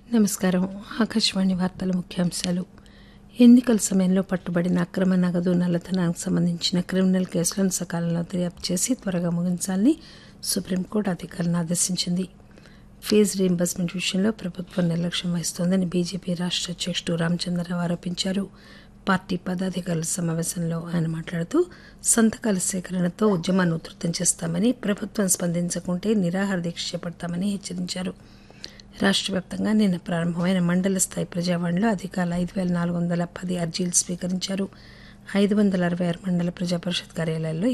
నమస్కారం ఆకాశవాణి వార్తల ముఖ్యాంశాలు ఎన్నికల సమయంలో పట్టుబడిన అక్రమ నగదు నల్లధనానికి సంబంధించిన క్రిమినల్ కేసులను సకాలంలో దర్యాప్తు చేసి త్వరగా ముగించాలని సుప్రీంకోర్టు అధికారులను ఆదేశించింది ఫీజు రీయింబర్స్మెంట్ విషయంలో ప్రభుత్వం నిర్లక్ష్యం వహిస్తోందని బీజేపీ రాష్ట్ర అధ్యక్షుడు రామచంద్రరావు ఆరోపించారు పార్టీ పదాధికారుల సమావేశంలో ఆయన మాట్లాడుతూ సంతకాల సేకరణతో ఉద్యమాన్ని ఉధృతం చేస్తామని ప్రభుత్వం స్పందించకుంటే నిరాహార దీక్ష చేపడతామని హెచ్చరించారు రాష్ట్ర వ్యాప్తంగా నిన్న ప్రారంభమైన మండల స్థాయి ప్రజావాణిలో అధికారులు ఐదు వేల నాలుగు వందల పది అర్జీలు స్వీకరించారు ఐదు వందల అరవై ఆరు మండల ప్రజా పరిషత్ కార్యాలయాల్లో